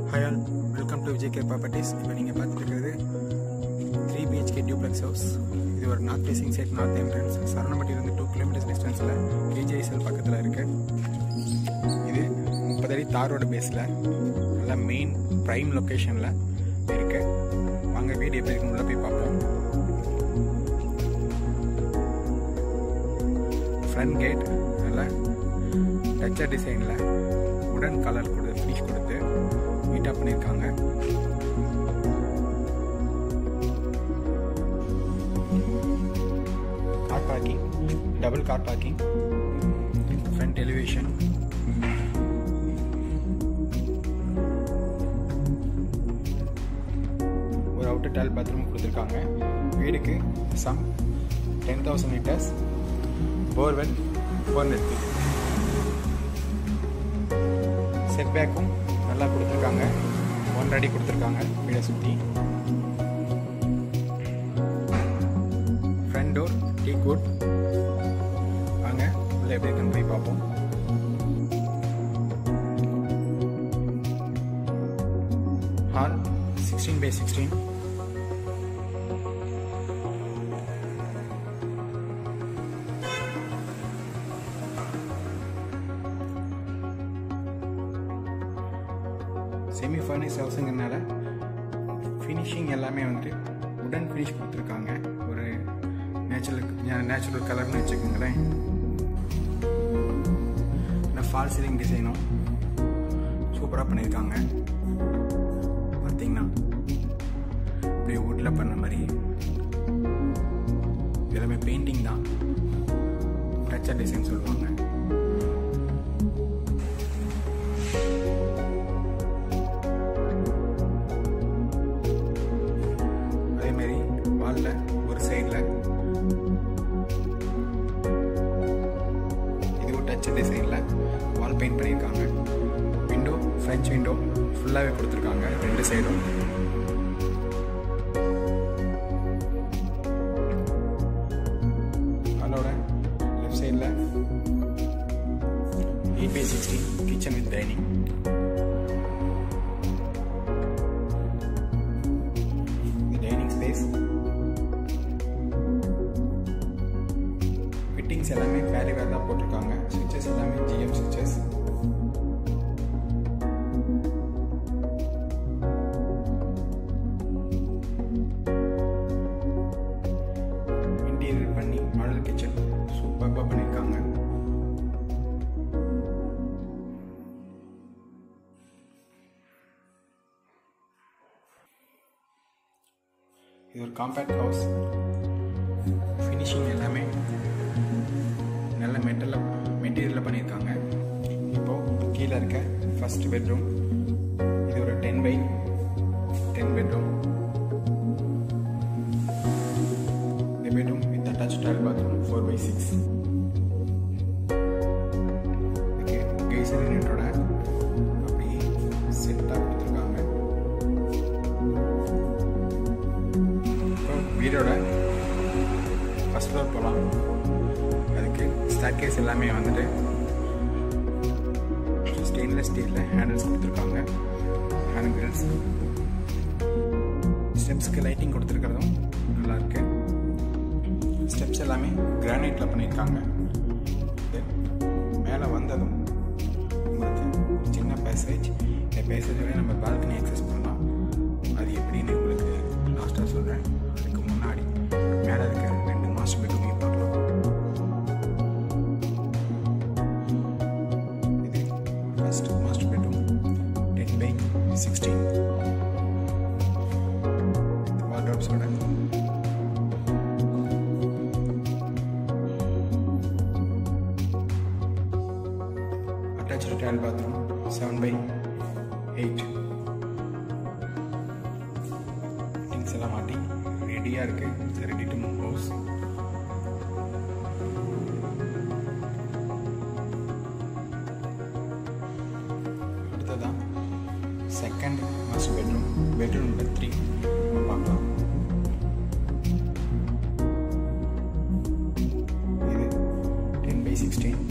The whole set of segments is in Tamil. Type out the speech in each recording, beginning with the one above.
hi all welcome to Vijay care properties இப்போ நீங்கள் பார்த்துருக்கிறது த்ரீ பிஹெச்கே டியூப்ளெக்ஸ் ஹவுஸ் இது ஒரு north facing site north entrance சரணப்பட்டியிலிருந்து டூ கிலோமீட்டர்ஸ் டிஸ்டன்ஸில் கேஜிஐசல் பக்கத்தில் இருக்கு இது முப்பது அடி தார் ரோடு பேஸில் நல்ல மெயின் ப்ரைம் லொக்கேஷனில் இருக்கு வாங்க வீடு எப்படி இருக்கு உள்ள போய் பார்ப்போம் ஃப்ரண்ட் கேட் நல்ல டச்சர் டிசைனில் உடன் கலர் கொடு ஃபினிஷ் கொடுத்து நீட்டாக பண்ணியிருக்காங்க car parking double car parking front elevation ஒரு அவுட்டர் டால் பாத்ரூம் கொடுத்துருக்காங்க வீடுக்கு some ten thousand litres borewell ஃபோர் நிறுத்தி செட் பேக்கும் நல்லா கொடுத்துருக்காங்க ஒன்றரை அடி கொடுத்துருக்காங்க வீடை சுற்றி ஃப்ரண்ட் டோர் டீ குட் வாங்க உள்ள எப்படி இருக்குன்னு போய் பார்ப்போம் hall sixteen by sixteen semi furnish ஹவுஸுங்கிறனால ஃபினிஷிங் எல்லாமே வந்துட்டு உடன் ஃபினிஷ் கொடுத்துருக்காங்க ஒரு நேச்சுரல் நேச்சுரல் கலர்னு வச்சுக்கோங்களேன் இந்த ஃபால் சீலிங் டிசைனும் சூப்பராக பண்ணியிருக்காங்க பார்த்தீங்கன்னா அப்படியே வுட்டில் பண்ண மாதிரி எல்லாமே பெயிண்டிங் தான் டச்சர் டிசைன் சொல்லுவாங்க அதே மாதிரி வாலில் ஒரு சைடில் இது ஒரு டச் டிசைனில் வால் பெயிண்ட் பண்ணியிருக்காங்க விண்டோ ஃப்ரெஞ்ச் விண்டோ ஃபுல்லாகவே கொடுத்துருக்காங்க ரெண்டு சைடும் அதோட லெஃப்ட் சைடில் eight by sixteen kitchen with dining dining space fittings எல்லாமே பேரிவேர் தான் போட்டிருக்காங்க சுவிச்சஸ் எல்லாமே ஜிஎம் சுவிச்சஸ் இன்டீரியர் பண்ணி மாடல் கிச்சன் சூப்பராக பண்ணியிருக்காங்க இது ஒரு காம்பேக்ட் ஹவுஸ் ஃபினிஷிங் எல்லாமே நல்ல மெட்டலில் மெட்டீரியலில் பண்ணியிருக்காங்க இப்போது கீழே இருக்க ஃபர்ஸ்ட் பெட்ரூம் இது ஒரு டென் பை டென் பெட்ரூம் இந்த பெட்ரூம் வித் அட்டாச் டால் bathroom four by six okay geyser யூனிட்டோட அப்படியே செட்டாக கொடுத்துருக்காங்க இப்போ வீடோட ஃபஸ்ட் ஃப்ளோர் போகலாம் அதுக்கு ஸ்டார் கேஸ் எல்லாமே வந்துட்டு ஸ்டெயின்லெஸ் ஸ்டீலில் ஹேண்டில்ஸ் கொடுத்துருக்காங்க ஹேண்ட் கிரில்ஸ் ஸ்டெப்ஸ்க்கு லைட்டிங் கொடுத்துருக்கிறதும் நல்லா இருக்கு ஸ்டெப்ஸ் எல்லாமே கிரானைட்டில் பண்ணியிருக்காங்க தென் மேலே வந்ததும் உங்களுக்கு ஒரு சின்ன பேசேஜ் இந்த பேசேஜோட நம்ம பால்கனி அக்சஸ் பண்ணலாம் அது எப்படின்னு உங்களுக்கு லாஸ்ட்டாக சொல்கிறேன் அதுக்கு முன்னாடி மேலே இருக்க ரெண்டு மாஸ்டர் பெட்ரூமையும் பார்க்கலாம் இது first master bedroom ten by sixteen வார்ட்ரோப்ஸோட attach tile bathroom seven by eight fittings எல்லாம் மாட்டி ரெடியாக இருக்குது ரெடி டு மூவ் ஹவுஸ் அடுத்ததான் second master bedroom bedroom number three பார்க்கலாம் இது டென் பை சிக்ஸ்டீன்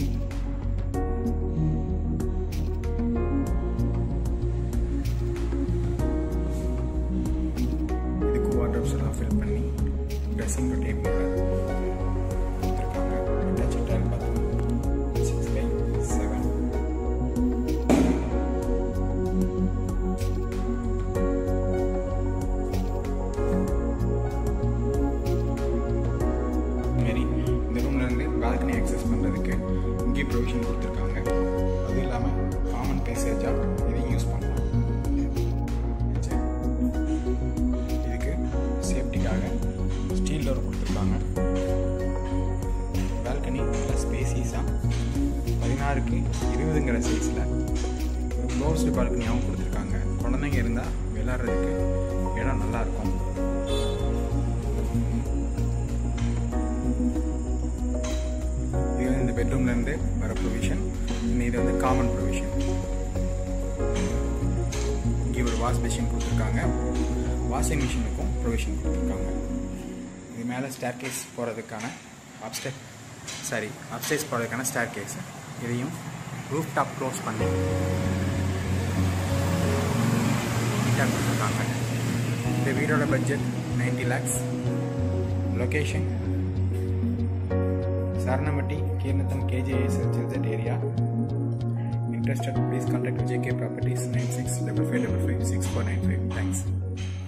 பதினாறுக்கு இருபதுங்கிற சைஸில் ஒரு க்ளோஸ்டு பால்கனியாகவும் கொடுத்துருக்காங்க குழந்தைங்க இருந்தால் விளாட்றதுக்கு இடம் நல்லாயிருக்கும் இது வந்து இந்த பெட்ரூம்லேருந்து வர ப்ரொவிஷன் இது வந்து காமன் ப்ரொவிஷன் இங்கே ஒரு வாஷ் மிஷின் கொடுத்துருக்காங்க வாஷிங் மிஷினுக்கும் ப்ரொவிஷன் கொடுத்துருக்காங்க இது மேலே ஸ்டேர் கேஸ் போகிறதுக்கான அப்ஸ்டெப் சாரி அப்ஸ்டேஸ் போகிறதுக்கான ஸ்டேர் கேஸ் இதையும் ரூஃப் டாப் க்ளோஸ் பண்ணி நீட்டாக கொடுத்துருக்காங்க இந்த வீடோட budget ninety lakhs location Saravanampatti Keeranatham KGS சில்தட் area interested please contact JK Properties 96 5555 6495 thanks